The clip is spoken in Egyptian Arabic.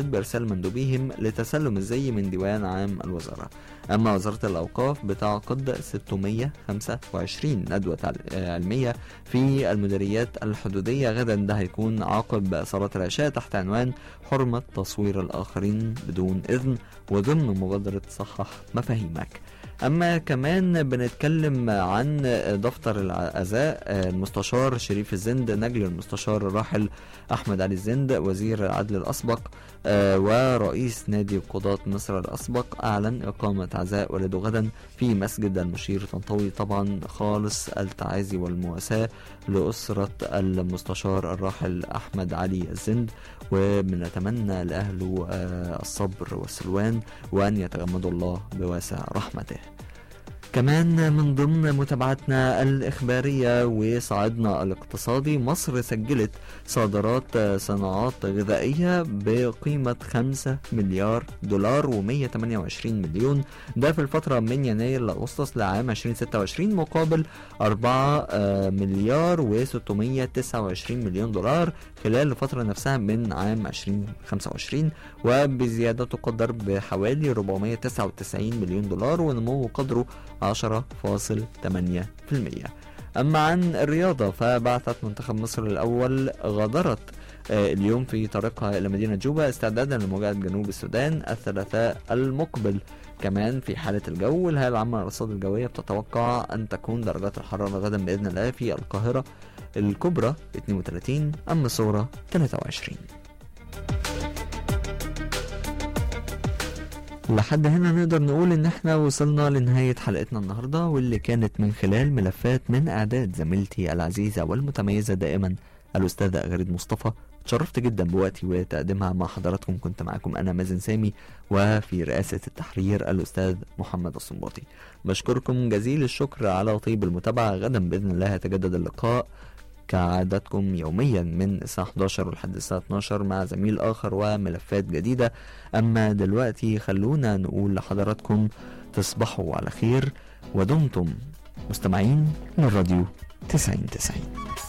بإرسال مندوبيهم لتسلم الزي من ديوان عام الوزارة أما وزارة الأوقاف بتعقد 625 ندوة علمية في المديريات الحدودية غدا ده هيكون عقب صلاة العشاء تحت عنوان حرمة تصوير الآخرين بدون إذن وضمن مبادرة صحح مفاهيمك أما كمان بنتكلم عن دفتر العزاء المستشار شريف الزند نجل المستشار الراحل أحمد علي الزند وزير العدل الأسبق ورئيس نادي قضاة مصر الأسبق أعلن إقامة عزاء والده غدا في مسجد المشير طنطاوي طبعا خالص التعازي والمواساة لأسرة المستشار الراحل أحمد علي الزند وبنتمنى لأهله الصبر والسلوان وأن يتغمدوا الله بواسع رحمته كمان من ضمن متابعتنا الإخبارية وصعدنا الاقتصادي مصر سجلت صادرات صناعات غذائية بقيمة 5 مليار دولار و128 مليون ده في الفترة من يناير لأغسطس لعام 2026 مقابل 4 مليار و629 مليون دولار خلال الفترة نفسها من عام 2025 وبزيادة تقدر بحوالي 499 مليون دولار ونمو قدره 10.8% أما عن الرياضة فبعثت منتخب مصر الأول غادرت اليوم في طريقها إلى مدينة جوبا استعدادا لمواجهة جنوب السودان الثلاثاء المقبل كمان في حالة الجو الهيئة العامة للأرصاد الجوية بتتوقع أن تكون درجات الحرارة غدا بإذن الله في القاهرة الكبرى 32 أما الصغرى 23 لحد هنا نقدر نقول ان احنا وصلنا لنهاية حلقتنا النهاردة واللي كانت من خلال ملفات من اعداد زميلتي العزيزة والمتميزة دائما الاستاذة غريد مصطفى تشرفت جدا بوقتي وتقديمها مع حضراتكم كنت معاكم انا مازن سامي وفي رئاسة التحرير الاستاذ محمد الصنباطي بشكركم جزيل الشكر على طيب المتابعة غدا باذن الله يتجدد اللقاء كعادتكم يوميا من الساعة 11 لحد الساعة 12 مع زميل آخر وملفات جديدة أما دلوقتي خلونا نقول لحضراتكم تصبحوا على خير ودمتم مستمعين للراديو 90 90